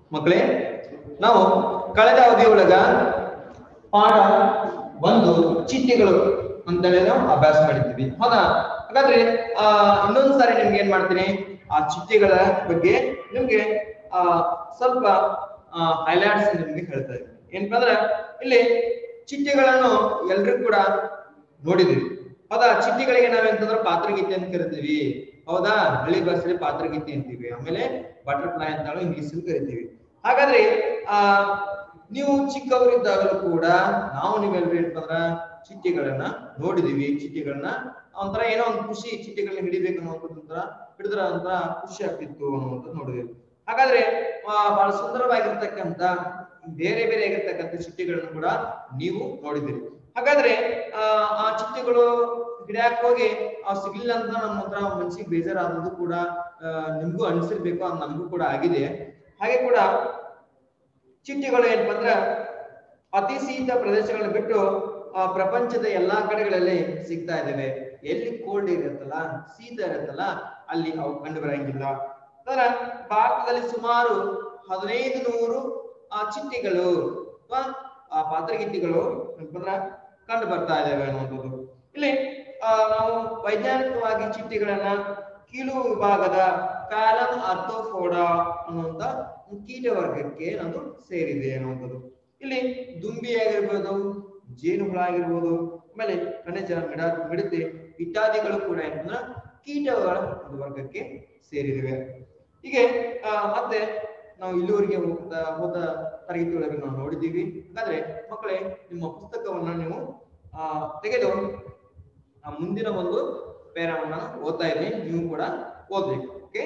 ಮಕ್ಕಳೇ ನಾವು ಕಳೆದ ಅವಧಿಯೊಳಗ ಪಾಠ ಒಂದು ಚಿಟ್ಟೆಗಳು ಅಂತೇಳಿ ನಾವು ಅಭ್ಯಾಸ ಮಾಡಿದ್ವಿ ಹೌದಾ ಹಾಗಾದ್ರೆ ಆ ಇನ್ನೊಂದ್ ಸಾರಿ ನಿಮ್ಗೆ ಏನ್ ಮಾಡ್ತೀನಿ ಆ ಚಿಟ್ಟೆಗಳ ಬಗ್ಗೆ ನಿಮ್ಗೆ ಆ ಸ್ವಲ್ಪ ಹೈಲೈಟ್ಸ್ ನಿಮ್ಗೆ ಹೇಳ್ತಾ ಇದ್ದೀನಿ ಏನಪ್ಪ ಅಂದ್ರೆ ಇಲ್ಲಿ ಚಿಟ್ಟೆಗಳನ್ನು ಎಲ್ರು ಕೂಡ ನೋಡಿದ್ವಿ ಹೌದಾ ಚಿಟ್ಟೆಗಳಿಗೆ ನಾವೆಂತಂದ್ರೆ ಪಾತ್ರಗೀತೆ ಅಂತ ಕರಿತೀವಿ ಹೌದಾ ಹಳ್ಳಿ ಭಾಷೆಯಲ್ಲಿ ಪಾತ್ರಗೀತೆ ಅಂತೀವಿ ಆಮೇಲೆ ಬಟರ್ಫ್ಲೈ ಅಂತ ಇಂಗ್ಲಿಷ್ ಕರಿತೀವಿ ಹಾಗಾದ್ರೆ ಆ ನೀವು ಚಿಕ್ಕವರಿದ್ದಾಗಲೂ ಕೂಡ ನಾವು ನೀವೆಲ್ಲರೂ ಏನಪ್ಪಂದ್ರ ಚಿಟ್ಟೆಗಳನ್ನ ನೋಡಿದೀವಿ ಚಿಟ್ಟೆಗಳನ್ನ ಒಂಥರ ಏನೋ ಒಂದು ಖುಷಿ ಚಿಟ್ಟೆಗಳನ್ನ ಹಿಡಿಬೇಕು ಅನ್ನೋಂಥದ್ದು ಒಂಥರ ಹಿಡಿದ್ರ ಒಂಥರ ಖುಷಿ ಆಗ್ತಿತ್ತು ಅನ್ನುವಂಥದ್ದು ನೋಡಿದ್ವಿ ಹಾಗಾದ್ರೆ ಆ, ಬಹಳ ಸುಂದರವಾಗಿರ್ತಕ್ಕಂತ ಬೇರೆ ಬೇರೆ ಆಗಿರ್ತಕ್ಕಂಥ ಚಿಟ್ಟೆಗಳನ್ನು ಕೂಡ ನೀವು ನೋಡಿದಿರಿ ಹಾಗಾದ್ರೆ ಆ ಆ ಚಿಟ್ಟೆಗಳು ಹಿಡಿಯಾಕ್ ಹೋಗಿ ಆ ಸಿಗ್ಲಿಲ್ಲ ಅಂತ ನಮ್ಮ ಹತ್ರ ಮನ್ಸಿಗೆ ಬೇಜಾರಾದದ್ದು ಕೂಡ ಆ, ನಿಮ್ಗೂ ಅನ್ಸಿರ್ಬೇಕು ಅದು ನಮಗೂ ಕೂಡ ಆಗಿದೆ ಹಾಗೆ ಕೂಡ ಚಿಟ್ಟೆಗಳು ಏನಪ್ಪ ಅಂದ್ರ ಅತಿ ಶೀತ ಪ್ರದೇಶಗಳನ್ನ ಬಿಟ್ಟು ಆ ಪ್ರಪಂಚದ ಎಲ್ಲಾ ಕಡೆಗಳಲ್ಲಿ ಸಿಗ್ತಾ ಇದಾವೆ ಎಲ್ಲಿ ಕೋಲ್ಡ್ ಇರುತ್ತಲ್ಲ ಶೀತ ಇರುತ್ತಲ್ಲ ಅಲ್ಲಿ ಅವು ಕಂಡು ಬರಂಗಿಲ್ಲ ಅದರ ಭಾರತದಲ್ಲಿ ಸುಮಾರು ಹದಿನೈದು ನೂರು ಆ ಚಿಟ್ಟೆಗಳು ಅಥವಾ ಆ ಪಾತ್ರಗಿತ್ತಿಗಳು ಏನಪ್ಪಂದ್ರ ಕಂಡು ಬರ್ತಾ ಇದಾವೆ ಅನ್ನುವಂಥದ್ದು ಇಲ್ಲಿ ಆ, ನಾವು ವೈಜ್ಞಾನಿಕವಾಗಿ ಚಿಟ್ಟೆಗಳನ್ನ ಕೀಲು ವಿಭಾಗದ ಪ್ಯಾಲಮ್ ಅರ್ಥೋಫೋಡಾ ಅನ್ನುವಂತ ಕೀಟ ವರ್ಗಕ್ಕೆ ಅದು ಸೇರಿದೆ ಅನ್ನುವಂಥದ್ದು ಇಲ್ಲಿ ದುಂಬಿ ಆಗಿರ್ಬೋದು ಜೇನುಹುಳ ಆಗಿರ್ಬೋದು ಆಮೇಲೆ ಖನಿಜ ಮಿಡ ಮಿಡತೆ ಇತ್ಯಾದಿಗಳು ಕೂಡ ಏನಂದ್ರ ಕೀಟಗಳ ಒಂದು ವರ್ಗಕ್ಕೆ ಸೇರಿದಿವೆ ಹೀಗೆ ಆ, ಮತ್ತೆ ನಾವು ಇಲ್ಲಿವರೆಗೆ ಹೋಗ್ತಾ ಹೋದ ತರಗತಿ ಒಳಗೆ ನಾವು ನೋಡಿದ್ದೀವಿ ಹಾಗಾದ್ರೆ ಮಕ್ಕಳೇ ನಿಮ್ಮ ಪುಸ್ತಕವನ್ನ ನೀವು ಆ ತೆಗೆದು ಆ ಮುಂದಿನ ಒಂದು ಪೇರವನ್ನ ಓದ್ತಾ ಇದ್ದೀನಿ ನೀವು ಕೂಡ ಓದ್ಬೇಕು ಓಕೆ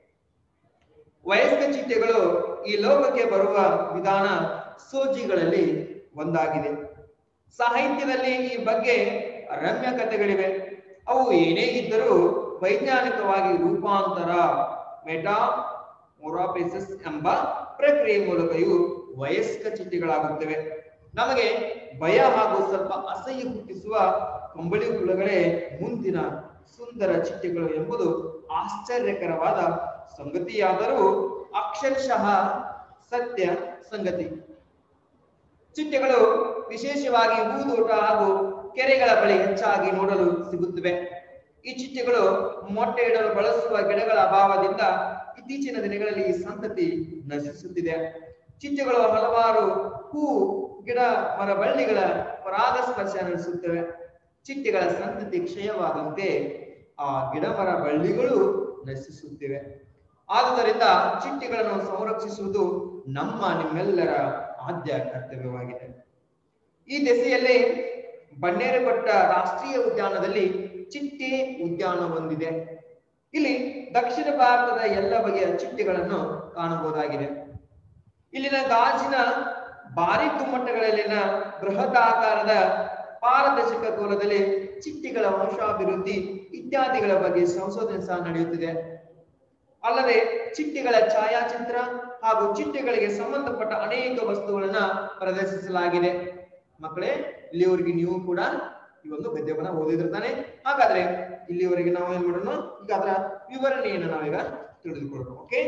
ವಯಸ್ಕ ಚಿಟ್ಟೆಗಳು ಈ ಲೋಕಕ್ಕೆ ಬರುವ ವಿಧಾನ ಸೋಜಿಗಳಲ್ಲಿ ಒಂದಾಗಿದೆ ಸಾಹಿತ್ಯದಲ್ಲಿ ಈ ಬಗ್ಗೆ ರಮ್ಯ ಕಥೆಗಳಿವೆ ಅವು ಏನೇ ಇದ್ದರೂ ವೈಜ್ಞಾನಿಕವಾಗಿ ರೂಪಾಂತರ ಮೆಟಾ ಮೊರಾಪಿಸಿಸ್ ಎಂಬ ಪ್ರಕ್ರಿಯೆ ಮೂಲಕ ಇವು ವಯಸ್ಕ ಚಿಟ್ಟೆಗಳಾಗುತ್ತವೆ ನಮಗೆ ಭಯ ಹಾಗೂ ಸ್ವಲ್ಪ ಅಸಹ್ಯ ಹುಟ್ಟಿಸುವ ಕಂಬಳಿ ಹುಳುಗಳೇ ಮುಂದಿನ ಸುಂದರ ಚಿಟ್ಟೆಗಳು ಎಂಬುದು ಆಶ್ಚರ್ಯಕರವಾದ ಸಂಗತಿಯಾದರೂ ಅಕ್ಷರಶಃ ಸತ್ಯ ಸಂಗತಿ ಚಿಟ್ಟೆಗಳು ವಿಶೇಷವಾಗಿ ಹೂದೋಟ ಹಾಗೂ ಕೆರೆಗಳ ಬಳಿ ಹೆಚ್ಚಾಗಿ ನೋಡಲು ಸಿಗುತ್ತವೆ ಈ ಚಿಟ್ಟೆಗಳು ಮೊಟ್ಟೆ ಇಡಲು ಬಳಸುವ ಗಿಡಗಳ ಅಭಾವದಿಂದ ಇತ್ತೀಚಿನ ದಿನಗಳಲ್ಲಿ ಈ ಸಂತತಿ ನಶಿಸುತ್ತಿದೆ ಚಿಟ್ಟೆಗಳು ಹಲವಾರು ಹೂ ಗಿಡ ಮರ ಬಳ್ಳಿಗಳ ಪರಾಗಸ್ಪರ್ಶ ನಡೆಸುತ್ತವೆ ಚಿಟ್ಟೆಗಳ ಸಂತತಿ ಕ್ಷಯವಾದಂತೆ ಆ ಗಿಡ ಮರ ಬಳ್ಳಿಗಳು ನಶಿಸುತ್ತಿವೆ ಆದುದರಿಂದ ಚಿಟ್ಟೆಗಳನ್ನು ಸಂರಕ್ಷಿಸುವುದು ನಮ್ಮ ನಿಮ್ಮೆಲ್ಲರ ಆದ್ಯ ಕರ್ತವ್ಯವಾಗಿದೆ ಈ ದೆಸೆಯಲ್ಲಿ ಬನ್ನೇರುಘಟ್ಟ ರಾಷ್ಟ್ರೀಯ ಉದ್ಯಾನದಲ್ಲಿ ಚಿಟ್ಟೆ ಉದ್ಯಾನ ಹೊಂದಿದೆ ಇಲ್ಲಿ ದಕ್ಷಿಣ ಭಾರತದ ಎಲ್ಲ ಬಗೆಯ ಚಿಟ್ಟೆಗಳನ್ನು ಕಾಣಬಹುದಾಗಿದೆ ಇಲ್ಲಿನ ಗಾಜಿನ ಭಾರಿ ಗುಮ್ಮಟಗಳಲ್ಲಿನ ಬೃಹದಾಕಾರದ ಪಾರದರ್ಶಕ ಕೋಲದಲ್ಲಿ ಚಿಟ್ಟೆಗಳ ವಂಶಾಭಿವೃದ್ಧಿ ಇತ್ಯಾದಿಗಳ ಬಗ್ಗೆ ಸಂಶೋಧನೆ ಸಹ ನಡೆಯುತ್ತಿದೆ ಅಲ್ಲದೆ ಚಿಟ್ಟೆಗಳ ಛಾಯಾಚಿತ್ರ ಹಾಗೂ ಚಿಟ್ಟೆಗಳಿಗೆ ಸಂಬಂಧಪಟ್ಟ ಅನೇಕ ವಸ್ತುಗಳನ್ನ ಪ್ರದರ್ಶಿಸಲಾಗಿದೆ ಮಕ್ಕಳೇ ಇಲ್ಲಿವರೆಗೆ ನೀವು ಕೂಡ ಈ ಒಂದು ಗದ್ಯವನ್ನ ಓದಿದಿರ್ತಾನೆ ಹಾಗಾದ್ರೆ ಇಲ್ಲಿವರೆಗೆ ನಾವು ಏನ್ ಮಾಡೋಣ ಈಗ ಅದರ ವಿವರಣೆಯನ್ನು ನಾವೀಗ ತಿಳಿದುಕೊಳ್ಳೋಣ ಓಕೆ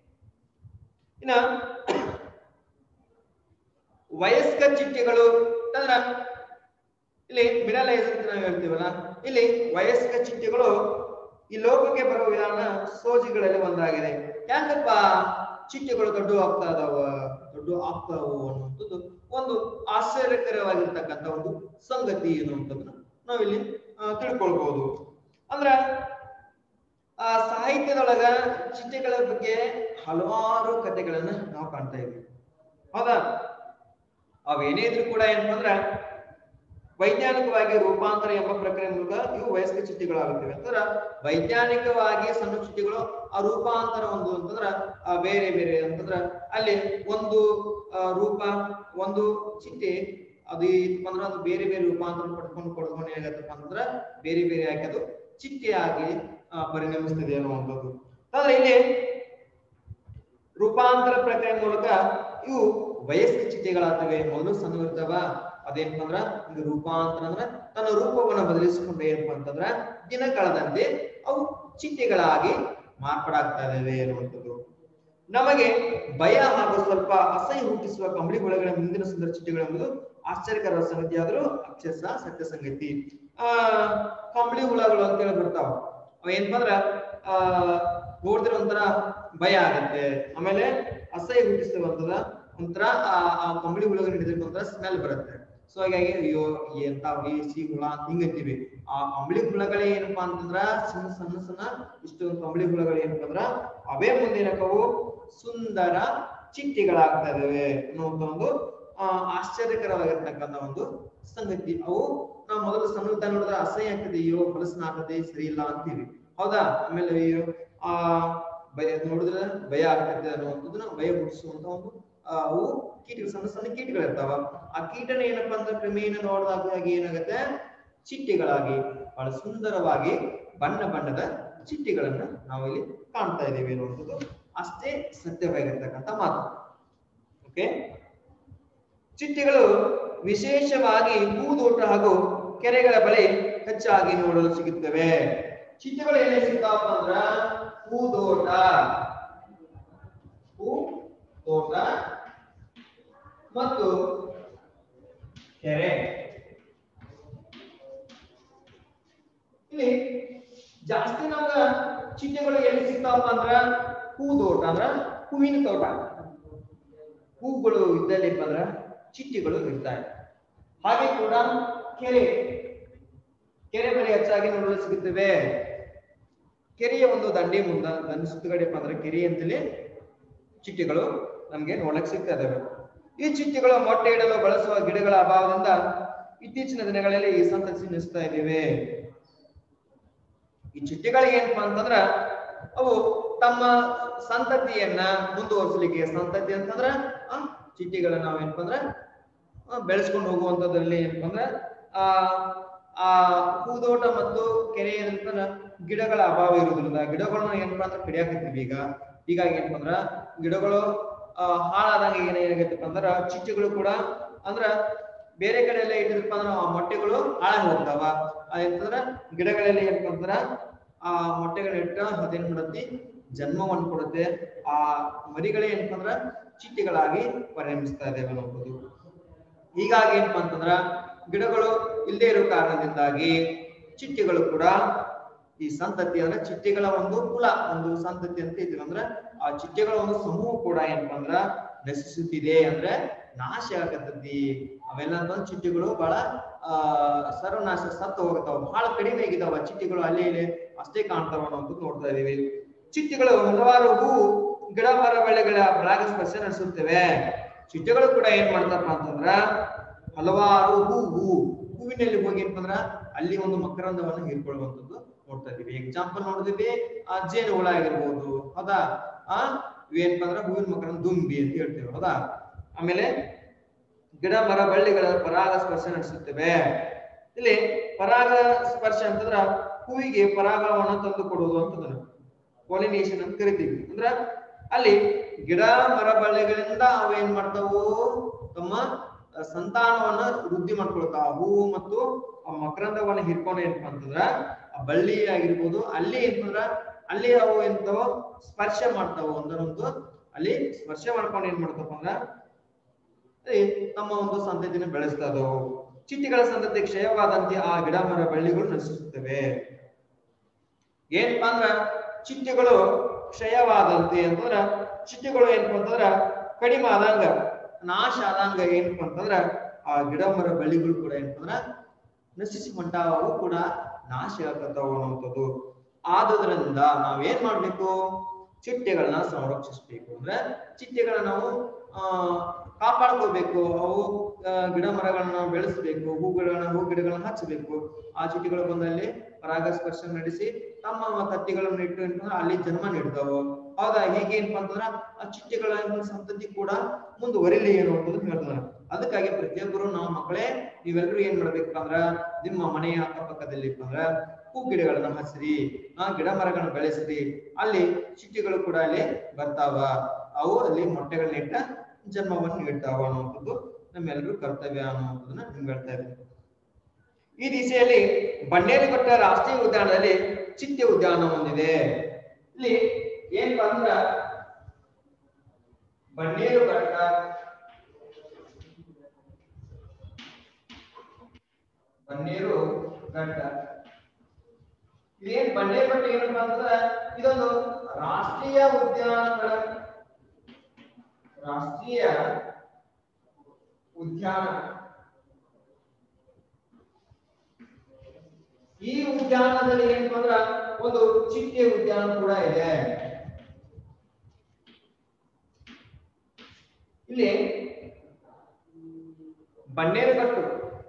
ಇನ್ನ ವಯಸ್ಕ ಚಿಟ್ಟೆಗಳು ಅಂದ್ರ ಇಲ್ಲಿ ಮಿಡಲ್ ಏಜ್ ಅಂತ ನಾವು ಹೇಳ್ತೀವಲ್ಲ ಇಲ್ಲಿ ವಯಸ್ಕ ಚಿಟ್ಟೆಗಳು ಈ ಲೋಕಕ್ಕೆ ಬರುವ ವಿಧಾನ ಸೋಜಿಗಳಲ್ಲಿ ಒಂದಾಗಿದೆ ಯಾಕಪ್ಪ ಚಿಟ್ಟೆಗಳು ದೊಡ್ಡ ಆಗ್ತಾ ಇದಾವ ದೊಡ್ಡ ಆಗ್ತಾವು ಅನ್ನುವಂಥದ್ದು ಒಂದು ಆಶ್ಚರ್ಯಕರವಾಗಿರ್ತಕ್ಕಂಥ ಒಂದು ಸಂಗತಿ ಅನ್ನುವಂಥದ್ದನ್ನ ನಾವಿಲ್ಲಿ ಆ, ತಿಳ್ಕೊಳ್ಬಹುದು ಅಂದ್ರ ಆ ಸಾಹಿತ್ಯದೊಳಗ ಚಿಟ್ಟೆಗಳ ಬಗ್ಗೆ ಹಲವಾರು ಕಥೆಗಳನ್ನ ನಾವು ಕಾಣ್ತಾ ಇದ್ವಿ ಹೌದಾ ಅವೇನೇ ಇದ್ರು ಕೂಡ ಏನಪ್ಪ ಅಂದ್ರ ವೈಜ್ಞಾನಿಕವಾಗಿ ರೂಪಾಂತರ ಎಂಬ ಪ್ರಕ್ರಿಯೆ ಮೂಲಕ ಇವು ವಯಸ್ಕ ಚಿಟ್ಟೆಗಳಾಗುತ್ತವೆ ಅಂತಂದ್ರ ವೈಜ್ಞಾನಿಕವಾಗಿ ಸಣ್ಣ ಚಿಟ್ಟೆಗಳು ಆ ರೂಪಾಂತರ ಒಂದು ಅಂತಂದ್ರ ಆ ಬೇರೆ ಬೇರೆ ಅಂತಂದ್ರ ಅಲ್ಲಿ ಒಂದು ಆ, ರೂಪ ಒಂದು ಚಿಟ್ಟೆ ಅದು ಇತ್ತಪ್ಪ ಅಂದ್ರ ಅದು ಬೇರೆ ಬೇರೆ ರೂಪಾಂತರ ಪಡ್ಕೊಂಡು ಪಡ್ಕೊಂಡು ಏನಾಗತ್ತಪ್ಪ ಅಂತಂದ್ರ ಬೇರೆ ಬೇರೆ ಆಗಿ ಅದು ಚಿಟ್ಟೆಯಾಗಿ ಆ, ಪರಿಣಮಿಸ್ತದೆ ಅನ್ನುವಂಥದ್ದು ಆದ್ರೆ ಇಲ್ಲಿ ರೂಪಾಂತರ ಪ್ರಕ್ರಿಯೆ ಮೂಲಕ ಇವು ವಯಸ್ಕ ಚಿಟ್ಟೆಗಳಾಗ್ತವೆ ಮೊದಲು ಸಣ್ಣ ಇರ್ತಾವ ಅದೇನಪ್ಪ ಅಂದ್ರ ಇದು ರೂಪಾಂತರ ಅಂದ್ರ ತನ್ನ ರೂಪವನ್ನ ಬದಲಿಸಿಕೊಂಡು ಏನಪ್ಪ ಅಂತಂದ್ರ ದಿನ ಕಳೆದಂತೆ ಅವು ಚಿಟ್ಟೆಗಳಾಗಿ ಮಾರ್ಪಾಡಾಗ್ತಾ ಇದಾವೆ ಅನ್ನುವಂಥದ್ದು ನಮಗೆ ಭಯ ಹಾಗೂ ಸ್ವಲ್ಪ ಅಸಹ್ಯ ಹುಟ್ಟಿಸುವ ಕಂಬಳಿ ಹುಳಗಳ ಮುಂದಿನ ಸುಂದರ ಚಿಟ್ಟೆಗಳೆಂಬುದು ಆಶ್ಚರ್ಯಕರ ಸಂಗತಿಯಾದರೂ ಅಕ್ಷಸ ಸತ್ಯ ಸಂಗತಿ ಆ ಕಂಬಳಿ ಹುಳಗಳು ಅಂತ ಹೇಳಿ ಬರ್ತಾವ ಅವ ಏನಪ್ಪ ಅಂದ್ರ ಆ ನೋಡಿದ್ರೆ ಒಂಥರ ಭಯ ಆಗತ್ತೆ ಆಮೇಲೆ ಅಸಹ್ಯ ಹುಟ್ಟಿಸುವಂತದ ಒಂಥರ ಆ ಆ ಕಂಬಳಿ ಹುಳಗಳು ಹಿಡಿದ್ರೆ ಒಂಥರ ಸ್ಮೆಲ್ ಬರುತ್ತೆ ಸೊ ಹಾಗಾಗಿ ಅಯ್ಯೋ ಎಂತ ಸಿ ಹುಳ ಅಂತ ಹಿಂಗ್ ಅಂತೀವಿ ಆ ಕಂಬಳಿ ಹುಳಗಳೇ ಏನಪ್ಪಾ ಅಂತಂದ್ರ ಸಣ್ಣ ಸಣ್ಣ ಸಣ್ಣ ಇಷ್ಟೊಂದು ಕಂಬಳಿ ಹುಳಗಳು ಏನಪ್ಪಾ ಅಂದ್ರ ಅವೇ ಮುಂದೆ ಏನಕ್ಕವು ಸುಂದರ ಚಿಟ್ಟಿಗಳಾಗ್ತಾ ಇದಾವೆ ಅನ್ನುವಂತ ಒಂದು ಆ ಆಶ್ಚರ್ಯಕರವಾಗಿರ್ತಕ್ಕಂಥ ಒಂದು ಸಂಗತಿ ಅವು ನಾವು ಮೊದಲು ಸಣ್ಣ ನೋಡಿದ್ರೆ ಅಸಹ್ಯ ಆಗ್ತದೆ ಅಯ್ಯೋ ಹೊಲಸನ ಆಗ್ತದೆ ಸರಿ ಇಲ್ಲ ಅಂತೀವಿ ಹೌದಾ ಆಮೇಲೆ ಅಯ್ಯೋ ಆ ಭಯ ನೋಡಿದ್ರೆ ಭಯ ಆಗ್ತದೆ ಅನ್ನುವಂಥದ್ದನ್ನ ಭಯ ಹುಟ್ಟಿಸುವಂತ ಒಂದು ಆ, ಅವು ಕೀಟಗಳು ಸಣ್ಣ ಸಣ್ಣ ಕೀಟಗಳಿರ್ತಾವ ಆ ಕೀಟನ ಏನಪ್ಪಾ ಅಂದ್ರೆ ಕ್ರಮೇಣ ನೋಡಿದಾಗ ಏನಾಗುತ್ತೆ ಚಿಟ್ಟೆಗಳಾಗಿ ಬಹಳ ಸುಂದರವಾಗಿ ಬಣ್ಣ ಬಣ್ಣದ ಚಿಟ್ಟೆಗಳನ್ನ ನಾವು ಇಲ್ಲಿ ಕಾಣ್ತಾ ಇದ್ದೀವಿ ಅನ್ನುವಂಥದ್ದು ಅಷ್ಟೇ ಸತ್ಯವಾಗಿರ್ತಕ್ಕಂಥ ಮಾತು ಓಕೆ ಚಿಟ್ಟೆಗಳು ವಿಶೇಷವಾಗಿ ಹೂದೋಟ ಹಾಗೂ ಕೆರೆಗಳ ಬಳಿ ಹೆಚ್ಚಾಗಿ ನೋಡಲು ಸಿಗುತ್ತವೆ ಚಿಟ್ಟೆಗಳು ಎಲ್ಲಿ ಸಿಗ್ತಾವಪ್ಪ ಅಂದ್ರ ಹೂದೋಟ ಹೂ ತೋಟ ಮತ್ತು ಕೆರೆ ಇಲ್ಲಿ ಜಾಸ್ತಿ ನಮ್ಗ ಚಿಟ್ಟೆಗಳು ಎಲ್ಲಿ ಸಿಗ್ತಾವಪ್ಪ ಅಂದ್ರ ಹೂದೋಟ ಅಂದ್ರ ಹೂವಿನ ತೋಟ ಹೂಗಳು ಇದ್ದಲ್ಲಿ ಅಂದ್ರ ಚಿಟ್ಟೆಗಳು ಇರ್ತಾವೆ ಹಾಗೆ ಕೂಡ ಕೆರೆ ಕೆರೆ ಬಳಿ ಹೆಚ್ಚಾಗಿ ನೋಡಲು ಸಿಗುತ್ತವೆ ಕೆರೆಯ ಒಂದು ದಂಡೆ ಮುಂದ ದಂಡ ಸುತ್ತಗಡೆಪ್ಪ ಅಂದ್ರೆ ಕೆರೆ ಅಂತಲೇ ಚಿಟ್ಟೆಗಳು ನಮ್ಗೆ ನೋಡಕ್ ಸಿಗ್ತಾ ಇದಾವೆ ಈ ಚಿಟ್ಟೆಗಳು ಮೊಟ್ಟೆ ಇಡಲು ಬಳಸುವ ಗಿಡಗಳ ಅಭಾವದಿಂದ ಇತ್ತೀಚಿನ ದಿನಗಳಲ್ಲಿ ಈ ಸಂತತಿ ನಿಲ್ಲಿಸ್ತಾ ಇದ್ದೇವೆ ಈ ಚಿಟ್ಟೆಗಳಿಗೆ ಏನಪ್ಪಾ ಅಂತಂದ್ರ ಅವು ತಮ್ಮ ಸಂತತಿಯನ್ನ ಮುಂದುವರಿಸಲಿಕ್ಕೆ ಸಂತತಿ ಅಂತಂದ್ರ ಆ ಚಿಟ್ಟೆಗಳನ್ನ ನಾವ್ ಏನಪ್ಪಾ ಅಂದ್ರ ಆ, ಬೆಳೆಸ್ಕೊಂಡು ಹೋಗುವಂತದ್ರಲ್ಲಿ ಏನಪ್ಪಾ ಅಂದ್ರ ಆ ಆ ಹೂದೋಟ ಮತ್ತು ಕೆರೆ ಏನಂತಂದ್ರ ಗಿಡಗಳ ಅಭಾವ ಇರುವುದರಿಂದ ಗಿಡಗಳನ್ನ ಏನಪ್ಪಾ ಅಂದ್ರೆ ಕಡಿಯಾಕತ್ತೀವಿ ಈಗ ಹೀಗಾಗಿ ಏನಪ್ಪಾ ಅಂದ್ರ ಗಿಡಗಳು ಆ ಹಾಳಾದಾಗ ಏನ್ ಏನಾಗತ್ತಪ್ಪ ಅಂದ್ರ ಚಿಟ್ಟೆಗಳು ಕೂಡ ಅಂದ್ರ ಬೇರೆ ಕಡೆ ಎಲ್ಲ ಇಟ್ಟಿರಪ್ಪ ಅಂದ್ರ ಆ ಮೊಟ್ಟೆಗಳು ಹಾಳಾಗಿ ಹೋಗ್ತಾವ ಅದಂತಂದ್ರ ಗಿಡಗಳಲ್ಲಿ ಏನಪ್ಪಾ ಅಂದ್ರ ಆ ಮೊಟ್ಟೆಗಳ ಇಟ್ಟ ಅದೇನ್ ಮಾಡತ್ತಿ ಜನ್ಮವನ್ನು ಕೊಡುತ್ತೆ ಆ ಮರಿಗಳೇ ಏನಪ್ಪಾ ಅಂದ್ರ ಚಿಟ್ಟೆಗಳಾಗಿ ಪರಿಣಮಿಸ್ತಾ ಇದ್ದೇವೆ ಅನ್ನೋದು ಹೀಗಾಗಿ ಏನಪ್ಪಾ ಅಂತಂದ್ರ ಗಿಡಗಳು ಇಲ್ಲದೆ ಇರೋ ಕಾರಣದಿಂದಾಗಿ ಚಿಟ್ಟೆಗಳು ಕೂಡ ಈ ಸಂತತಿ ಅಂದ್ರೆ ಚಿಟ್ಟೆಗಳ ಒಂದು ಕುಲ ಒಂದು ಸಂತತಿ ಅಂತ ಇದ್ದೀವಿ ಅಂದ್ರೆ ಆ ಚಿಟ್ಟೆಗಳ ಒಂದು ಸಮೂಹ ಕೂಡ ಏನಪ್ಪಾ ಅಂದ್ರ ನಶಿಸುತ್ತಿದೆ ಅಂದ್ರೆ ನಾಶ ಆಗತೈತಿ ಅವೆಲ್ಲ ಅಂತಂದ್ ಚಿಟ್ಟೆಗಳು ಬಹಳ ಆ ಸರ್ವನಾಶ ಸತ್ತು ಹೋಗ್ತಾವ ಬಹಳ ಕಡಿಮೆ ಆಗಿದಾವ ಚಿಟ್ಟೆಗಳು ಅಲ್ಲಿ ಇಲ್ಲಿ ಅಷ್ಟೇ ಕಾಣ್ತಾವ ಅನ್ನೋದು ನೋಡ್ತಾ ಇದೀವಿ ಚಿಟ್ಟೆಗಳು ಹಲವಾರು ಹೂ ಗಿಡ ಮರ ಬೆಳೆಗಳ ಪರಾಗಸ್ಪರ್ಶ ನಡೆಸುತ್ತವೆ ಚಿಟ್ಟೆಗಳು ಕೂಡ ಏನ್ ಮಾಡ್ತಾರಪ್ಪ ಅಂತಂದ್ರ ಹಲವಾರು ಹೂವು ಹೂವಿನಲ್ಲಿ ಹೋಗಿ ಏನಪ್ಪ ಅಂದ್ರ ಅಲ್ಲಿ ಒಂದು ಮಕರಂದವನ್ನು ಹೀರ್ಕೊಳ್ಳುವಂಥದ್ದು ನೋಡ್ತಾ ಇದೀವಿ ಎಕ್ಸಾಂಪಲ್ ನೋಡಿದ್ವಿ ಆ ಜೇನು ಹುಳ ಆಗಿರ್ಬೋದು ಹೌದಾ ಆ ಇವೇನಪ್ಪ ಅಂದ್ರ ಹೂವಿನ ಮಕರಂದ ದುಂಬಿ ಅಂತ ಹೇಳ್ತೇವೆ ಹೌದಾ ಆಮೇಲೆ ಗಿಡ ಮರ ಬಳ್ಳಿಗಳ ಪರಾಗ ಸ್ಪರ್ಶ ನಡೆಸುತ್ತವೆ ಇಲ್ಲಿ ಪರಾಗ ಸ್ಪರ್ಶ ಅಂತಂದ್ರ ಹೂವಿಗೆ ಪರಾಗವನ್ನು ತಂದು ಕೊಡುವುದು ಅಂತದನ್ನ ಪಾಲಿನೇಷನ್ ಅಂತ ಕರಿತೀವಿ ಅಂದ್ರ ಅಲ್ಲಿ ಗಿಡ ಮರ ಬಳ್ಳಿಗಳಿಂದ ಅವು ಏನ್ ಮಾಡ್ತಾವು ತಮ್ಮ ಅಹ್, ಸಂತಾನವನ್ನ ವೃದ್ಧಿ ಮಾಡ್ಕೊಳ್ತಾವ ಹೂವು ಮತ್ತು ಆ ಮಕರಂದವನ್ನ ಹಿಡ್ಕೊಂಡು ಏನಪ್ಪ ಅಂತಂದ್ರ ಆ ಬಳ್ಳಿ ಆಗಿರ್ಬೋದು ಅಲ್ಲಿ ಏನಂದ್ರ ಅಲ್ಲಿ ಅವು ಎಂತಾವ ಸ್ಪರ್ಶ ಮಾಡ್ತಾವು ಒಂದರೊಂದು ಅಲ್ಲಿ ಸ್ಪರ್ಶ ಮಾಡ್ಕೊಂಡು ಏನ್ ಮಾಡ್ತಾವ ಅಂದ್ರ ಅಲ್ಲಿ ತಮ್ಮ ಒಂದು ಸಂತತಿನ ಬೆಳೆಸ್ತಾ ಇದಾವು ಚಿಟ್ಟೆಗಳ ಸಂತತಿ ಕ್ಷಯವಾದಂತೆ ಆ ಗಿಡ ಮರ ಬಳ್ಳಿಗಳು ನಶಿಸುತ್ತವೆ ಏನಪ್ಪಾ ಅಂದ್ರ ಚಿಟ್ಟೆಗಳು ಕ್ಷಯವಾದಂತೆ ಅಂತಂದ್ರ ಚಿಟ್ಟೆಗಳು ಏನಪ್ಪಾ ಅಂತಂದ್ರ ಕಡಿಮೆ ಆದಂಗ ನಾಶ ಆದಂಗ ಏನಪ್ಪಾ ಅಂತಂದ್ರ ಆ ಗಿಡ ಮರ ಬಳ್ಳಿಗಳು ಕೂಡ ಏನಪ್ಪಾ ಅಂದ್ರ ನಶಿಸಿ ಹೊಂಟಾವು ಕೂಡ ನಾಶ ಆಗತ್ತಾವ ಅನ್ನುವಂಥದ್ದು ಆದುದರಿಂದ ನಾವೇನ್ ಮಾಡ್ಬೇಕು ಚಿಟ್ಟೆಗಳನ್ನ ಸಂರಕ್ಷಿಸ್ಬೇಕು ಅಂದ್ರೆ ಚಿಟ್ಟೆಗಳನ್ನ ನಾವು ಆ ಕಾಪಾಡ್ಕೋಬೇಕು ಅವು ಆ, ಗಿಡ ಮರಗಳನ್ನ ಬೆಳೆಸಬೇಕು ಹೂಗಳನ್ನ ಹೂ ಗಿಡಗಳನ್ನ ಹಚ್ಚಬೇಕು ಆ ಚಿಟ್ಟೆಗಳು ಬಂದಲ್ಲಿ ಪರಾಗಸ್ಪರ್ಶ ನಡೆಸಿ ತಮ್ಮ ತತ್ತಿಗಳನ್ನು ಇಟ್ಟು ಏನಂತಂದ್ರೆ ಅಲ್ಲಿ ಜನ್ಮ ನೀಡ್ತಾವು ಹೌದಾ ಹೀಗೆ ಏನಪ್ಪಾ ಅಂತಂದ್ರ ಆ ಚಿಟ್ಟೆಗಳ ಸಂತತಿ ಕೂಡ ಮುಂದುವರಿಲಿ ಅನ್ನುವಂಥದ್ದು ಹೇಳ್ತಾರೆ ಅದಕ್ಕಾಗಿ ಪ್ರತಿಯೊಬ್ಬರು ನಾವು ಮಕ್ಕಳೇ ನೀವೆಲ್ಲರೂ ಏನ್ ಮಾಡ್ಬೇಕಪ್ಪ ಅಂದ್ರ ನಿಮ್ಮ ಮನೆಯ ಅಕ್ಕಪಕ್ಕದಲ್ಲಿ ಅಂದ್ರ ಹೂ ಗಿಡಗಳನ್ನ ಹಸಿರಿ ಆ ಗಿಡ ಮರಗಳನ್ನ ಬೆಳೆಸಿರಿ ಅಲ್ಲಿ ಚಿಟ್ಟೆಗಳು ಕೂಡ ಅಲ್ಲಿ ಬರ್ತಾವ ಅವು ಅಲ್ಲಿ ಮೊಟ್ಟೆಗಳನ್ನ ಇಟ್ಟ ಜನ್ಮವನ್ನು ನೀಡ್ತಾವ ಅನ್ನುವಂಥದ್ದು ನಮ್ಮೆಲ್ಲರೂ ಕರ್ತವ್ಯ ಅನ್ನುವಂಥದ್ದನ್ನ ನಿಮ್ಗೆ ಹೇಳ್ತಾ ಇದ್ದೀನಿ ಈ ದಿಸೆಯಲ್ಲಿ ಬಂಡೇರಿಘಟ್ಟ ರಾಷ್ಟ್ರೀಯ ಉದ್ಯಾನದಲ್ಲಿ ಚಿಟ್ಟೆ ಉದ್ಯಾನ ಹೊಂದಿದೆ ಇಲ್ಲಿ ಏನಪ್ಪಾ ಅಂದ್ರ ಬನ್ನೇರು ಘಟ್ಟ ಬನ್ನೇರು ಘಟ್ಟ ಇದೇನ್ ಬನ್ನೇರು ಘಟ್ಟ ಏನಪ್ಪಾ ಅಂತಂದ್ರೆ ಇದೊಂದು ರಾಷ್ಟ್ರೀಯ ಉದ್ಯಾನಗಳ ರಾಷ್ಟ್ರೀಯ ಉದ್ಯಾನ ಈ ಉದ್ಯಾನದಲ್ಲಿ ಏನಪ್ಪಾ ಅಂದ್ರ ಒಂದು ಚಿಟ್ಟೆ ಉದ್ಯಾನ ಕೂಡ ಇದೆ ಇಲ್ಲಿ ಬನ್ನೇರುಘಟ್ಟು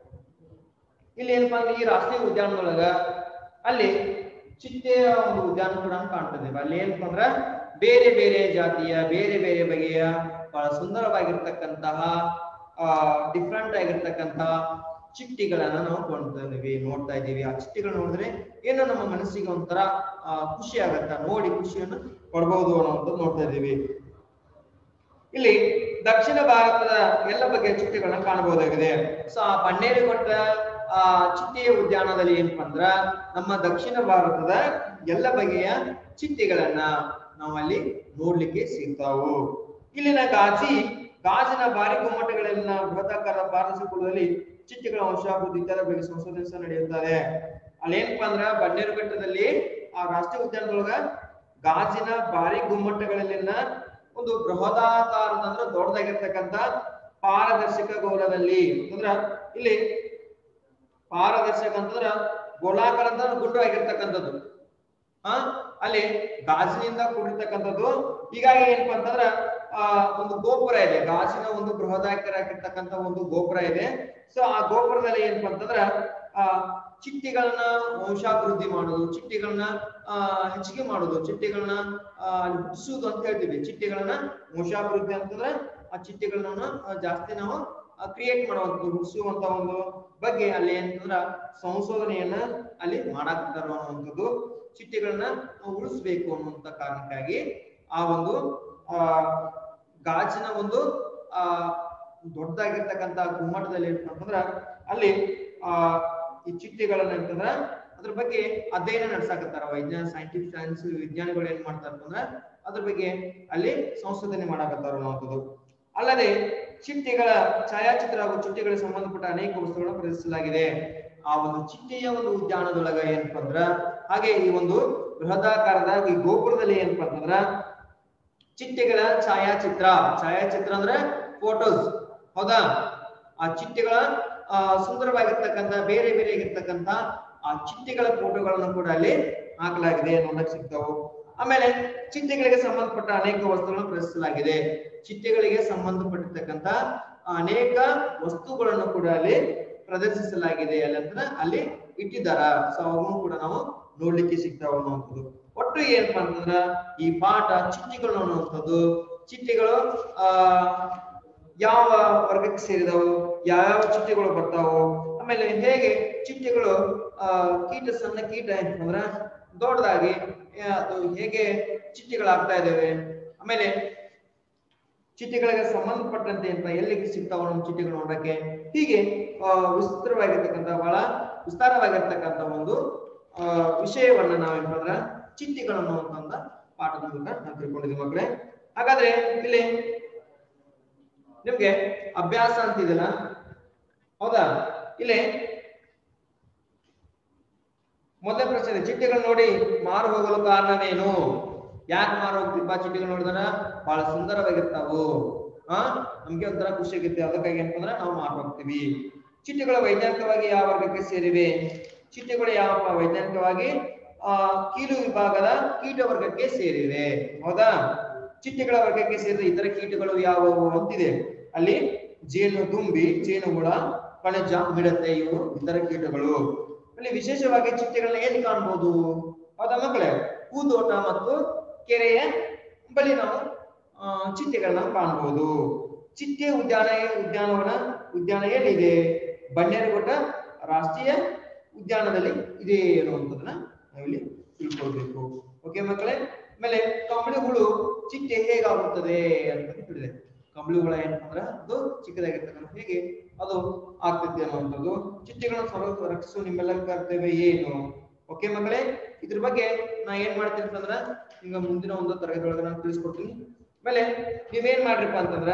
ಇಲ್ಲಿ ಏನಪ್ಪಾ ಅಂದ್ರೆ ಈ ರಾಷ್ಟ್ರೀಯ ಉದ್ಯಾನದೊಳಗ ಅಲ್ಲಿ ಚಿಟ್ಟೆಯ ಒಂದು ಉದ್ಯಾನ ಕೂಡ ಕಾಣ್ತದೆ ಅಲ್ಲಿ ಏನಪ್ಪಾ ಅಂದ್ರ ಬೇರೆ ಬೇರೆ ಜಾತಿಯ ಬೇರೆ ಬೇರೆ ಬಗೆಯ ಬಹಳ ಸುಂದರವಾಗಿರ್ತಕ್ಕಂತಹ ಡಿಫ್ರೆಂಟ್ ಆಗಿರ್ತಕ್ಕಂತಹ ಚಿಟ್ಟಿಗಳನ್ನ ನಾವು ಕಾಣ್ತಾ ಇದೀವಿ ನೋಡ್ತಾ ಇದ್ದೀವಿ ಆ ಚಿಟ್ಟಿಗಳು ನೋಡಿದ್ರೆ ಏನೋ ನಮ್ಮ ಮನಸ್ಸಿಗೆ ಒಂಥರ ಆ, ಖುಷಿ ಆಗತ್ತ ನೋಡಿ ಖುಷಿಯನ್ನು ಕೊಡ್ಬಹುದು ಅನ್ನೋಂಥದ್ದು ನೋಡ್ತಾ ಇದ್ದೀವಿ ಇಲ್ಲಿ ದಕ್ಷಿಣ ಭಾರತದ ಎಲ್ಲ ಬಗೆಯ ಚಿಟ್ಟೆಗಳನ್ನ ಕಾಣಬಹುದಾಗಿದೆ ಸೊ ಆ ಬನ್ನೇರುಘಟ್ಟ ಆ ಚಿಟ್ಟೆಯ ಉದ್ಯಾನದಲ್ಲಿ ಏನಪ್ಪಾ ಅಂದ್ರ ನಮ್ಮ ದಕ್ಷಿಣ ಭಾರತದ ಎಲ್ಲ ಬಗೆಯ ಚಿಟ್ಟೆಗಳನ್ನ ನಾವಲ್ಲಿ ನೋಡ್ಲಿಕ್ಕೆ ಸಿಗ್ತಾವು ಇಲ್ಲಿನ ಗಾಜಿ ಗಾಜಿನ ಭಾರಿ ಗುಮ್ಮಟಗಳಲ್ಲಿನ ಬೃಹದಾಕಾರದ ಪಾರಸಿಕೊಳ್ಳದಲ್ಲಿ ಚಿಟ್ಟೆಗಳ ವಂಶಾಭಿವೃದ್ಧಿ ಇತ್ಯಾದಿ ಬಗ್ಗೆ ಸಂಶೋಧನೆ ಸಹ ನಡೆಯುತ್ತದೆ ಅಲ್ಲೇನಪ್ಪಾ ಅಂದ್ರ ಬನ್ನೇರುಘಟ್ಟದಲ್ಲಿ ಆ ರಾಷ್ಟ್ರೀಯ ಉದ್ಯಾನದೊಳಗ ಗಾಜಿನ ಭಾರಿ ಗುಮ್ಮಟಗಳಲ್ಲಿನ ಒಂದು ಬೃಹದಾಕಾರದ ಅಂದ್ರೆ ದೊಡ್ಡದಾಗಿರ್ತಕ್ಕಂತ ಪಾರದರ್ಶಕ ಗೋಲದಲ್ಲಿ ಅಂದ್ರ ಇಲ್ಲಿ ಪಾರದರ್ಶಕ ಅಂತಂದ್ರ ಗೋಲಾಕಾರ ಅಂತ ಗುಂಡು ಆಗಿರ್ತಕ್ಕಂಥದ್ದು ಆ ಅಲ್ಲಿ ಗಾಜಿನಿಂದ ಕೂಡಿರ್ತಕ್ಕಂಥದ್ದು ಹೀಗಾಗಿ ಏನಪ್ಪಾ ಅಂತಂದ್ರ ಆ ಒಂದು ಗೋಪುರ ಇದೆ ಗಾಜಿನ ಒಂದು ಬೃಹದಾಕಾರ ಆಗಿರ್ತಕ್ಕಂಥ ಒಂದು ಗೋಪುರ ಇದೆ ಸೊ ಆ ಗೋಪುರದಲ್ಲಿ ಏನಪ್ಪಾ ಅಂತಂದ್ರ ಆ ಚಿಟ್ಟಿಗಳನ್ನ ವಂಶಾಭಿವೃದ್ಧಿ ಮಾಡೋದು ಚಿಟ್ಟಿಗಳನ್ನ ಆ ಹೆಚ್ಚಿಗೆ ಮಾಡೋದು ಚಿಟ್ಟಿಗಳನ್ನ ಆ ಹುಟ್ಟಿಸುವುದು ಅಂತ ಹೇಳ್ತೀವಿ ಚಿಟ್ಟಿಗಳನ್ನ ವಂಶಾಭಿವೃದ್ಧಿ ಅಂತಂದ್ರೆ ಆ ಚಿಟ್ಟಿಗಳನ್ನ ಆ, ಜಾಸ್ತಿ ನಾವು ಕ್ರಿಯೇಟ್ ಮಾಡುವಂಥದ್ದು ಹುಟ್ಟಿಸುವಂತ ಒಂದು ಬಗ್ಗೆ ಅಲ್ಲಿ ಏನಂತಂದ್ರ ಸಂಶೋಧನೆಯನ್ನ ಅಲ್ಲಿ ಮಾಡಾಕ್ತಾರ ಅನ್ನುವಂಥದ್ದು ಚಿಟ್ಟೆಗಳನ್ನ ನಾವು ಉಳಿಸ್ಬೇಕು ಅನ್ನುವಂತ ಕಾರಣಕ್ಕಾಗಿ ಆ ಒಂದು ಆ ಗಾಜಿನ ಒಂದು ಆ ದೊಡ್ಡದಾಗಿರ್ತಕ್ಕಂತ ಗುಮ್ಮಟದಲ್ಲಿ ಏನಪ್ಪಾ ಅಂತಂದ್ರ ಅಲ್ಲಿ ಆ ಈ ಚಿಟ್ಟೆಗಳನ್ನ ಅಂತಂದ್ರ ಅದ್ರ ಬಗ್ಗೆ ಅಧ್ಯಯನ ನಡೆಸಾಕತ್ತಾರ ವೈಜ್ಞಾನ ಸೈಂಟಿಫಿಕ್ ಸೈನ್ಸ್ ವಿಜ್ಞಾನಿಗಳು ಏನ್ ಮಾಡ್ತಾರ ಅಂತಂದ್ರ ಅದ್ರ ಬಗ್ಗೆ ಅಲ್ಲಿ ಸಂಶೋಧನೆ ಮಾಡಾಕತ್ತಾರ ಅನ್ನುವಂಥದ್ದು ಅಲ್ಲದೆ ಚಿಟ್ಟೆಗಳ ಛಾಯಾಚಿತ್ರ ಹಾಗೂ ಚಿಟ್ಟೆಗಳಿಗೆ ಸಂಬಂಧಪಟ್ಟ ಅನೇಕ ವಸ್ತುಗಳನ್ನು ಪ್ರದರ್ಶಿಸಲಾಗಿದೆ ಆ ಒಂದು ಚಿಟ್ಟೆಯ ಒಂದು ಉದ್ಯಾನದೊಳಗ ಏನಪ್ಪಾ ಅಂದ್ರ ಹಾಗೆ ಈ ಒಂದು ಬೃಹದಾಕಾರದ ಈ ಗೋಪುರದಲ್ಲಿ ಏನಪ್ಪಾ ಅಂತಂದ್ರ ಚಿಟ್ಟೆಗಳ ಛಾಯಾಚಿತ್ರ ಛಾಯಾಚಿತ್ರ ಅಂದ್ರೆ ಫೋಟೋಸ್ ಹೌದಾ ಆ ಚಿಟ್ಟೆಗಳ ಆ ಸುಂದರವಾಗಿರ್ತಕ್ಕಂಥ ಬೇರೆ ಬೇರೆ ಆಗಿರ್ತಕ್ಕಂಥ ಆ ಚಿಟ್ಟೆಗಳ ಫೋಟೋಗಳನ್ನು ಕೂಡ ಅಲ್ಲಿ ಹಾಕಲಾಗಿದೆ ನೋಡಕ್ ಸಿಗ್ತಾವು ಆಮೇಲೆ ಚಿಟ್ಟೆಗಳಿಗೆ ಸಂಬಂಧಪಟ್ಟ ಅನೇಕ ವಸ್ತುಗಳನ್ನು ಪ್ರದರ್ಶಿಸಲಾಗಿದೆ ಚಿಟ್ಟೆಗಳಿಗೆ ಸಂಬಂಧಪಟ್ಟಿರ್ತಕ್ಕಂಥ ಅನೇಕ ವಸ್ತುಗಳನ್ನು ಕೂಡ ಅಲ್ಲಿ ಪ್ರದರ್ಶಿಸಲಾಗಿದೆ ಅಲ್ಲಿ ಅಂದ್ರೆ ಅಲ್ಲಿ ಇಟ್ಟಿದ್ದಾರ ಸೊ ಅವನು ಕೂಡ ನಾವು ನೋಡ್ಲಿಕ್ಕೆ ಸಿಗ್ತಾವ ಅನ್ನುವಂಥದ್ದು ಒಟ್ಟು ಏನಪ್ಪಾ ಅಂತಂದ್ರ ಈ ಪಾಠ ಚಿಟ್ಟೆಗಳು ಅನ್ನುವಂಥದ್ದು ಚಿಟ್ಟೆಗಳು ಆ ಯಾವ ವರ್ಗಕ್ಕೆ ಸೇರಿದವು ಯಾವ್ಯಾವ ಚಿಟ್ಟೆಗಳು ಬರ್ತಾವು ಆಮೇಲೆ ಹೇಗೆ ಚಿಟ್ಟೆಗಳು ಆ ಕೀಟ ಸಣ್ಣ ಕೀಟ ಅಂತಂದ್ರ ದೊಡ್ಡದಾಗಿ ಆ, ಅದು ಹೇಗೆ ಚಿಟ್ಟೆಗಳಾಗ್ತಾ ಇದಾವೆ ಆಮೇಲೆ ಚಿಟ್ಟೆಗಳಿಗೆ ಸಂಬಂಧಪಟ್ಟಂತೆ ಅಂತ ಎಲ್ಲಿಗೆ ಸಿಗ್ತಾವ ನಮ್ಮ ಚಿಟ್ಟೆಗಳು ನೋಡಕ್ಕೆ ಹೀಗೆ ಆ, ವಿಸ್ತೃತವಾಗಿರ್ತಕ್ಕಂಥ ಬಹಳ ವಿಸ್ತಾರವಾಗಿರ್ತಕ್ಕಂಥ ಒಂದು ಆ, ವಿಷಯವನ್ನ ನಾವೇನಂದ್ರ ಚಿಟ್ಟೆಗಳು ಅನ್ನುವಂತ ಪಾಠದ ಮೂಲಕ ನಾವು ತಿಳ್ಕೊಂಡಿದ್ದೀವಿ ಮಕ್ಕಳೇ ಹಾಗಾದ್ರೆ ಇಲ್ಲಿ ನಿಮ್ಗೆ ಅಭ್ಯಾಸ ಅಂತ ಇದೆಯಲ್ಲ ಹೌದಾ ಇಲ್ಲಿ ಮೊದಲ ಪ್ರಶ್ನೆ ಇದೆ, ಚಿಟ್ಟೆಗಳು ನೋಡಿ ಮಾರು ಹೋಗಲು ಕಾರಣವೇನು ಯಾಕೆ ಮಾರು ಹೋಗ್ತಿಪ್ಪ ಚಿಟ್ಟೆಗಳು ನೋಡಿದ್ರ ಬಹಳ ಸುಂದರವಾಗಿರ್ತಾವು ಆ ನಮ್ಗೆ ಒಂಥರ ಖುಷಿ ಆಗುತ್ತೆ ಅದಕ್ಕಾಗಿ ಏನಂತಂದ್ರೆ ನಾವು ಮಾರು ಹೋಗ್ತೀವಿ ಚಿಟ್ಟೆಗಳು ವೈಜ್ಞಾನಿಕವಾಗಿ ಯಾವ ವರ್ಗಕ್ಕೆ ಸೇರಿವೆ ಚಿಟ್ಟೆಗಳು ಯಾವ ವೈಜ್ಞಾನಿಕವಾಗಿ ಆ ಕೀಲು ವಿಭಾಗದ ಕೀಟ ವರ್ಗಕ್ಕೆ ಸೇರಿವೆ ಹೌದಾ ಚಿಟ್ಟೆಗಳ ವರ್ಗಕ್ಕೆ ಸೇರಿದ ಇತರ ಕೀಟಗಳು ಯಾವುವು ಅಂತಿದೆ ಅಲ್ಲಿ ಜೇನು ದುಂಬಿ ಜೇನುಹುಳ ಕಣಜ ಮಿಡತೆ ಇವು ಇತರ ಕೀಟಗಳು ಅಲ್ಲಿ ವಿಶೇಷವಾಗಿ ಚಿಟ್ಟೆಗಳನ್ನ ಎಲ್ಲಿ ಕಾಣಬಹುದು ಹೌದಾ ಮಕ್ಕಳೇ ಹೂದೋಟ ಮತ್ತು ಕೆರೆಯ ಬಳಿ ನಾವು ಆ, ಚಿಟ್ಟೆಗಳನ್ನ ಕಾಣಬಹುದು ಚಿಟ್ಟೆ ಉದ್ಯಾನ ಉದ್ಯಾನವನ ಉದ್ಯಾನ ಎಲ್ಲಿದೆ ಬನ್ನೇರುಘಟ್ಟ ರಾಷ್ಟ್ರೀಯ ಉದ್ಯಾನದಲ್ಲಿ ಇದೆ ಅನ್ನುವಂಥದ್ದನ್ನ ನಾವಿಲ್ಲಿ ತಿಳ್ಕೊಳ್ಬೇಕು ಓಕೆ ಮಕ್ಕಳೇ ಆಮೇಲೆ ಕಂಬಳಿ ಹುಳು ಚಿಟ್ಟೆ ಹೇಗಾಗುತ್ತದೆ ಅಂತ ಹೇಳಿದೆ ಕಂಬಳಿ ಹುಳ ಏನಂದ್ರ ಅದು ಚಿಕ್ಕದಾಗಿರ್ತಕ್ಕಂಥ ಹೇಗೆ ಅದು ಆಗ್ತೈತಿ ಅನ್ನುವಂಥದ್ದು ಚಿಟ್ಟೆಗಳನ್ನು ಸ್ವರ ರಕ್ಷಿಸುವ ನಿಮ್ಮೆಲ್ಲ ಕರ್ತವ್ಯ ಏನು ಓಕೆ ಮಕ್ಕಳೇ ಇದ್ರ ಬಗ್ಗೆ ನಾ ಏನ್ ಮಾಡ್ತೀನಿ ಅಂತಂದ್ರ ಈಗ ಮುಂದಿನ ಒಂದು ತರಗತಿ ಒಳಗೆ ನಾನು ತಿಳಿಸ್ಕೊಡ್ತೀನಿ ಆಮೇಲೆ ನೀವೇನ್ ಮಾಡ್ರಿಪ್ಪ ಅಂತಂದ್ರ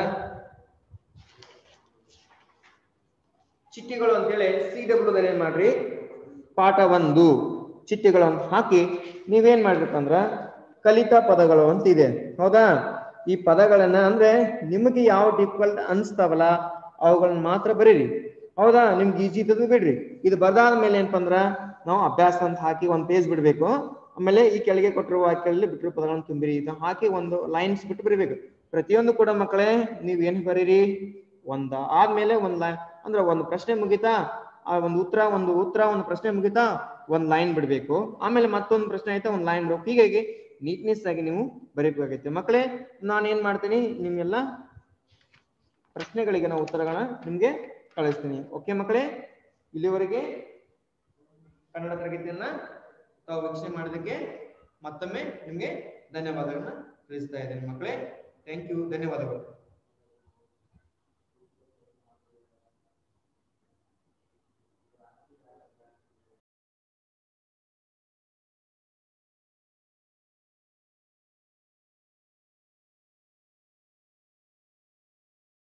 ಚಿಟ್ಟಿಗಳು ಅಂತೇಳಿ ಸಿ ಡಬ್ಲ್ಯೂ ಏನ್ ಮಾಡ್ರಿ ಪಾಠ ಒಂದು ಚಿಟ್ಟಿಗಳನ್ನು ಹಾಕಿ ನೀವೇನ್ ಮಾಡ್ರಿಪ್ಪ ಅಂದ್ರ ಕಲಿಕಾ ಪದಗಳು ಅಂತ ಇದೆ ಹೌದಾ ಈ ಪದಗಳನ್ನ ಅಂದ್ರೆ ನಿಮಗೆ ಯಾವ ಡಿಫಿಕಲ್ಟ್ ಅನ್ಸ್ತಾವಲ್ಲ ಅವುಗಳನ್ನ ಮಾತ್ರ ಬರೀರಿ ಹೌದಾ ನಿಮ್ಗೆ ಈಜಿ ಇದ್ದದ್ದು ಬಿಡ್ರಿ ಇದು ಬರ್ದಾದ ಮೇಲೆ ಏನಪ್ಪ ಅಂದ್ರ ನಾವು ಅಭ್ಯಾಸ ಅಂತ ಹಾಕಿ ಒಂದ್ ಪೇಜ್ ಬಿಡ್ಬೇಕು ಆಮೇಲೆ ಈ ಕೆಳಗೆ ಕೊಟ್ಟಿರುವ ವಾಕ್ಯಗಳಲ್ಲಿ ಬಿಟ್ಟಿರೋ ಪದಗಳನ್ನು ತುಂಬಿರಿ ಇದು ಹಾಕಿ ಒಂದು ಲೈನ್ಸ್ ಬಿಟ್ಟು ಬರಿಬೇಕು ಪ್ರತಿಯೊಂದು ಕೂಡ ಮಕ್ಕಳೇ ನೀವ್ ಏನ್ ಬರೀರಿ ಒಂದ ಆದ್ಮೇಲೆ ಒಂದ್ ಲೈನ್ ಅಂದ್ರೆ ಒಂದು ಪ್ರಶ್ನೆ ಮುಗಿತಾ ಆ ಒಂದು ಉತ್ತರ ಒಂದು ಉತ್ತರ ಒಂದು ಪ್ರಶ್ನೆ ಮುಗಿತಾ ಒಂದ್ ಲೈನ್ ಬಿಡ್ಬೇಕು ಆಮೇಲೆ ಮತ್ತೊಂದು ಪ್ರಶ್ನೆ ಆಯ್ತಾ ಒಂದ್ ಲೈನ್ ಬಿಡ್ಬೇಕು ಹೀಗಾಗಿ ನೀಟ್ನೆಸ್ ಆಗಿ ನೀವು ಬರೀಬೇಕಾಗೈತೆ ಮಕ್ಕಳೇ ನಾನು ಏನ್ ಮಾಡ್ತೀನಿ ನಿಮ್ಗೆಲ್ಲ ಪ್ರಶ್ನೆಗಳಿಗೆ ನಾವು ಉತ್ತರಗಳನ್ನ ನಿಮ್ಗೆ ಕಳಿಸ್ತೀನಿ ಓಕೆ ಮಕ್ಕಳೇ ಇಲ್ಲಿವರೆಗೆ ಕನ್ನಡ ತರಗತಿಯನ್ನ ತಾವು ವೀಕ್ಷಣೆ ಮಾಡೋದಕ್ಕೆ ಮತ್ತೊಮ್ಮೆ ನಿಮ್ಗೆ ಧನ್ಯವಾದಗಳನ್ನ ತಿಳಿಸ್ತಾ ಇದ್ದೇನೆ ಮಕ್ಕಳೇ ಥ್ಯಾಂಕ್ ಯು ಧನ್ಯವಾದಗಳು